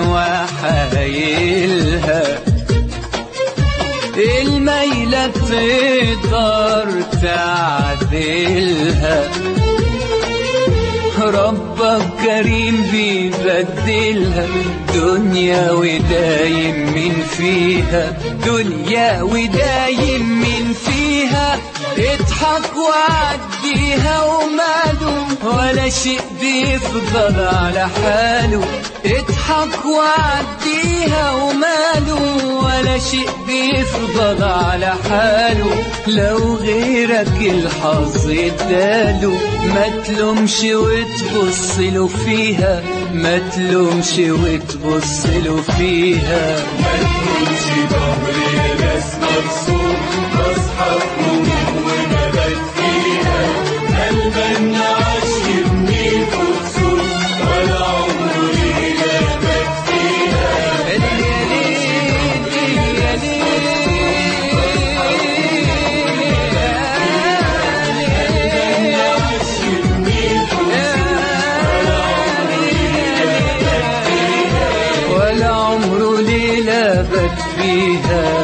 وحايلها الميلة تقدر تعدلها ربك كريم بيبدلها دنيا ودايم من فيها دنيا ودايم من فيها اضحك وعديها وماله ولا شيء بيفضل على حاله اضحك وعديها وماله ولا شيء بيفضل على حاله لو غيرك الحظ اداله ما تلومش وتبص له فيها ما تلومش وتبص له فيها ما تكونش ظهري ناس مكسور بصحى هموم ومبات فيها قلبا عاش يبني كسور ولا عمري لابت فيها اليالين اليالين عاش يبني ولا عمره ليلة بات فيها